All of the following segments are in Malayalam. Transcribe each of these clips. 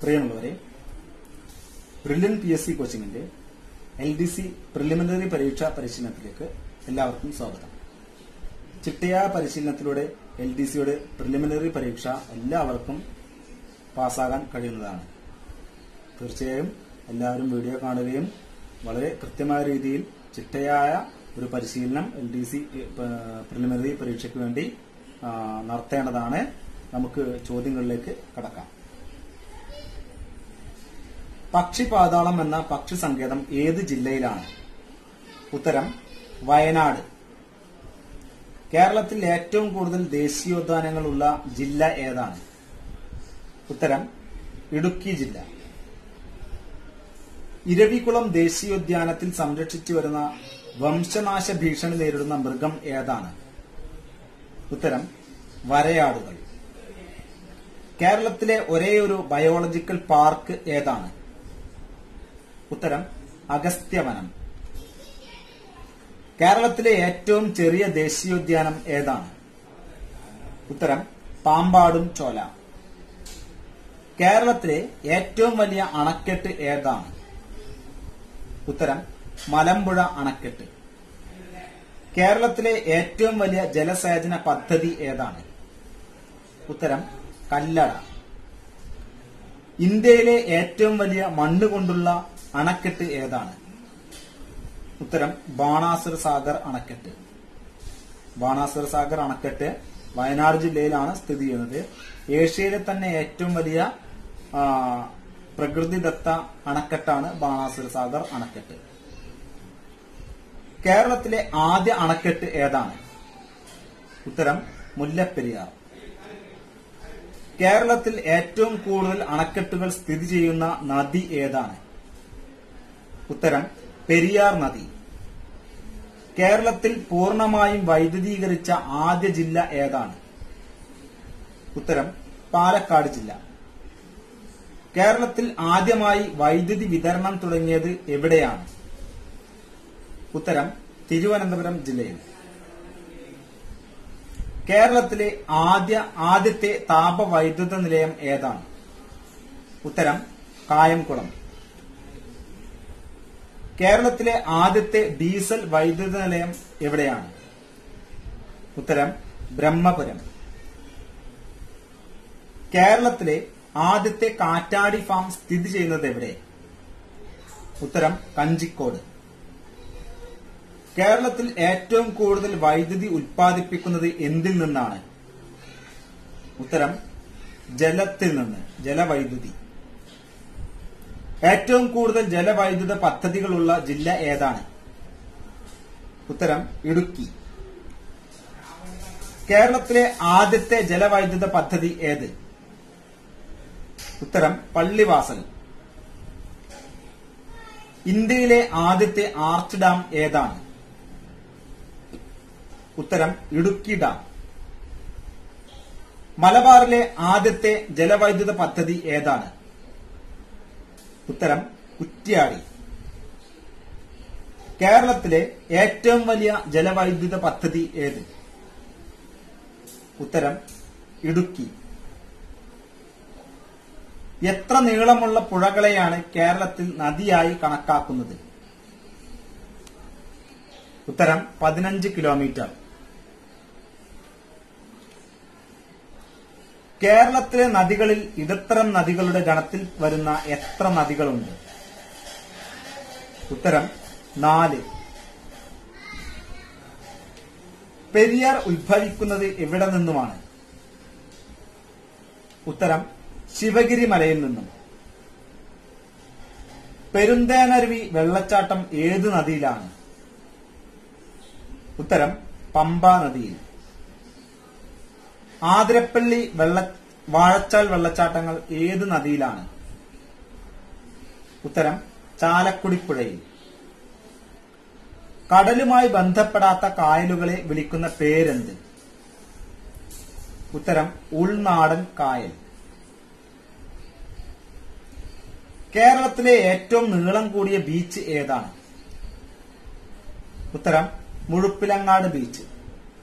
പ്രിയമുള്ളവരെ ബ്രില്യൻ പി എസ് സി കോച്ചിങ്ങിന്റെ എൽ ഡി സി പ്രിലിമിനറി പരീക്ഷാ പരിശീലനത്തിലേക്ക് എല്ലാവർക്കും സ്വാഗതം ചിട്ടയായ പരിശീലനത്തിലൂടെ എൽ ഡി സിയുടെ പ്രിലിമിനറി പരീക്ഷ എല്ലാവർക്കും പാസ്സാകാൻ കഴിയുന്നതാണ് തീർച്ചയായും എല്ലാവരും വീഡിയോ കാണുകയും വളരെ കൃത്യമായ രീതിയിൽ ചിട്ടയായ ഒരു പരിശീലനം എൽ ഡി സി പ്രിലിമിനറി പരീക്ഷയ്ക്ക് വേണ്ടി ആ, നടത്തേണ്ടതാണ് നമുക്ക് ചോദ്യങ്ങളിലേക്ക് കടക്കാം പക്ഷിപാതാളം എന്ന പക്ഷി സങ്കേതം ഏത് ജില്ലയിലാണ് ഉത്തരം വയനാട് കേരളത്തിൽ ഏറ്റവും കൂടുതൽ ദേശീയോദ്യാനങ്ങളുള്ള ജില്ല ഏതാണ് ഉത്തരം ഇടുക്കി ജില്ല ഇരവികുളം ദേശീയോദ്യാനത്തിൽ സംരക്ഷിച്ചു വരുന്ന വംശനാശ ഭീഷണി നേരിടുന്ന മൃഗം ഏതാണ് ഉത്തരം വരയാടുകൾ കേരളത്തിലെ ഒരേയൊരു ബയോളജിക്കൽ പാർക്ക് ഏതാണ് ഉത്തരം അഗസ്ത്യവനം കേരളത്തിലെ ഏറ്റവും ചെറിയ ദേശീയോദ്യാനം ഏതാണ് ഉത്തരം പാമ്പാടും ചോല കേരളത്തിലെ ഏറ്റവും വലിയ അണക്കെട്ട് ഏതാണ് ഉത്തരം മലമ്പുഴ അണക്കെട്ട് കേരളത്തിലെ ഏറ്റവും വലിയ ജലസേചന പദ്ധതി ഏതാണ് ഉത്തരം കല്ലട ഇന്ത്യയിലെ ഏറ്റവും വലിയ മണ്ണ് കൊണ്ടുള്ള അണക്കെട്ട് ഏതാണ് ഉത്തരം ബാണാസുര സാഗർ അണക്കെട്ട് ബാണാസുര സാഗർ അണക്കെട്ട് വയനാട് ജില്ലയിലാണ് സ്ഥിതി ചെയ്യുന്നത് ഏഷ്യയിലെ തന്നെ ഏറ്റവും വലിയ ആ, പ്രകൃതിദത്ത അണക്കെട്ടാണ് ബാണാസുര സാഗർ അണക്കെട്ട് കേരളത്തിലെ ആദ്യ അണക്കെട്ട് ഏതാണ് ഉത്തരം മുല്ലപ്പെരിയാർ കേരളത്തിൽ ഏറ്റവും കൂടുതൽ അണക്കെട്ടുകൾ സ്ഥിതി ചെയ്യുന്ന നദി ഏതാണ് ഉത്തരം പെരിയാർ നദി കേരളത്തിൽ പൂർണ്ണമായും വൈദ്യുതീകരിച്ച ആദ്യ ജില്ല ഏതാണ് ഉത്തരം പാലക്കാട് ജില്ല കേരളത്തിൽ ആദ്യമായി വൈദ്യുതി വിതരണം തുടങ്ങിയത് എവിടെയാണ് ഉത്തരം തിരുവനന്തപുരം ജില്ലയിൽ കേരളത്തിലെ ആദ്യ ആദ്യത്തെ താപവൈദ്യുത നിലയം ഏതാണ് ഉത്തരം കായംകുളം കേരളത്തിലെ ആദ്യത്തെ ഡീസൽ വൈദ്യുത നിലയം എവിടെയാണ് ഉത്തരം ബ്രഹ്മപുരം കേരളത്തിലെ ആദ്യത്തെ കാറ്റാടി ഫാം സ്ഥിതി ചെയ്യുന്നത് എവിടെ ഉത്തരം കഞ്ചിക്കോട് കേരളത്തിൽ ഏറ്റവും കൂടുതൽ വൈദ്യുതി ഉൽപ്പാദിപ്പിക്കുന്നത് എന്തിൽ നിന്നാണ് ഉത്തരം ജലത്തിൽ നിന്ന് ജലവൈദ്യുതി ഏറ്റവും കൂടുതൽ ജലവൈദ്യുത പദ്ധതികളുള്ള ജില്ല ഏതാണ് ഉത്തരം ഇടുക്കി കേരളത്തിലെ ആദ്യത്തെ ജലവൈദ്യുത പദ്ധതി ഏത് ഉത്തരം പള്ളിവാസൽ ഇന്ത്യയിലെ ആദ്യത്തെ ആർച്ച് ഡാം ഏതാണ് ഉത്തരം ഇടുക്കി ഡാം മലബാറിലെ ആദ്യത്തെ ജലവൈദ്യുത പദ്ധതി ഏതാണ് ഉത്തരം കുറ്റ്യാടി കേരളത്തിലെ ഏറ്റവും വലിയ ജലവൈദ്യുത പദ്ധതി ഏത് ഉത്തരം ഇടുക്കി എത്ര നീളമുള്ള പുഴകളെയാണ് കേരളത്തിൽ നദിയായി കണക്കാക്കുന്നത് ഉത്തരം പതിനഞ്ച് കിലോമീറ്റർ കേരളത്തിലെ നദികളിൽ ഇടത്തരം നദികളുടെ ഗണത്തിൽ വരുന്ന എത്ര നദികളുണ്ട് ഉത്തരം നാല് പെരിയാർ ഉത്ഭവിക്കുന്നത് എവിടെ നിന്നുമാണ് ഉത്തരം ശിവഗിരി മലയിൽ നിന്നും പെരുന്തേനരുവി വെള്ളച്ചാട്ടം ഏത് നദിയിലാണ് ഉത്തരം പമ്പ നദിയിൽ ആതിരപ്പള്ളി വെള്ള വാഴച്ചാൽ വെള്ളച്ചാട്ടങ്ങൾ ഏത് നദിയിലാണ് ഉത്തരം ചാലക്കുടിപ്പുഴയിൽ കടലുമായി ബന്ധപ്പെടാത്ത കായലുകളെ വിളിക്കുന്ന പേരെന്ത് ഉത്തരം ഉൾനാടൻ കായൽ കേരളത്തിലെ ഏറ്റവും നീളം കൂടിയ ബീച്ച് ഏതാണ് ഉത്തരം മുഴുപ്പിലങ്ങാട് ബീച്ച്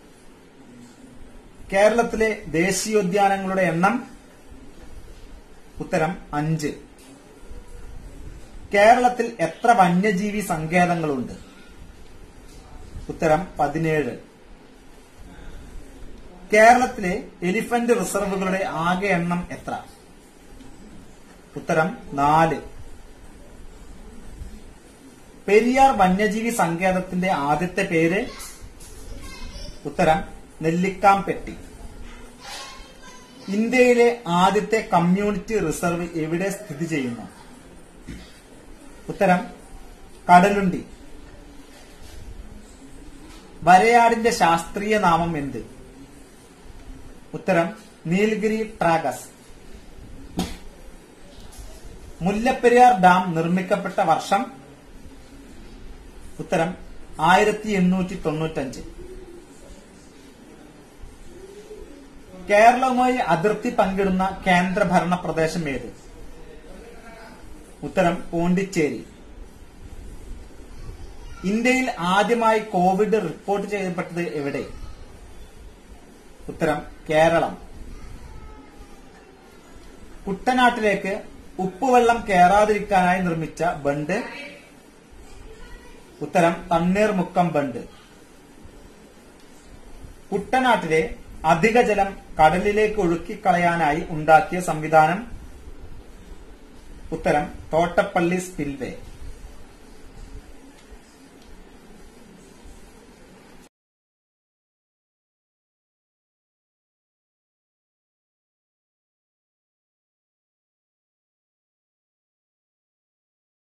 കേരളത്തിലെ ദേശീയോദ്യാനങ്ങളുടെ എണ്ണം ഉത്തരം അഞ്ച് കേരളത്തിൽ എത്ര വന്യജീവി സങ്കേതങ്ങളുണ്ട് ഉത്തരം പതിനേഴ് കേരളത്തിലെ എലിഫന്റ് റിസർവുകളുടെ ആകെ എണ്ണം എത്ര ഉത്തരം നാല് പെരിയാർ വന്യജീവി സങ്കേതത്തിന്റെ ആദ്യത്തെ പേര് ഉത്തരം നെല്ലിക്കാംപെട്ടി ഇന്ത്യയിലെ ആദ്യത്തെ കമ്മ്യൂണിറ്റി റിസർവ് എവിടെ സ്ഥിതി ചെയ്യുന്നു ഉത്തരം കടലുണ്ടി വരയാടിന്റെ ശാസ്ത്രീയ നാമം എന്ത് ഉത്തരം നീൽഗിരി ട്രാഗസ് മുല്ലപ്പെരിയാർ ഡാം നിർമ്മിക്കപ്പെട്ട വർഷം ഉത്തരം ആയിരത്തി എണ്ണൂറ്റി തൊണ്ണൂറ്റഞ്ച് കേരളവുമായി അതിർത്തി പങ്കിടുന്ന കേന്ദ്രഭരണ പ്രദേശം ഏത് ഉത്തരം പോണ്ടിച്ചേരി ഇന്ത്യയിൽ ആദ്യമായി കോവിഡ് റിപ്പോർട്ട് ചെയ്യപ്പെട്ടത് എവിടെ ഉത്തരം കേരളം കുട്ടനാട്ടിലേക്ക് ഉപ്പുവെള്ളം കയറാതിരിക്കാനായി നിർമ്മിച്ച ബണ്ട് ഉത്തരം തണ്ണീർമുക്കം ബണ്ട് കുട്ടനാട്ടിലെ അധിക ജലം കടലിലേക്ക് ഒഴുക്കിക്കളയാനായി ഉണ്ടാക്കിയ സംവിധാനം ഉത്തരം തോട്ടപ്പള്ളി സ്പിൽവേ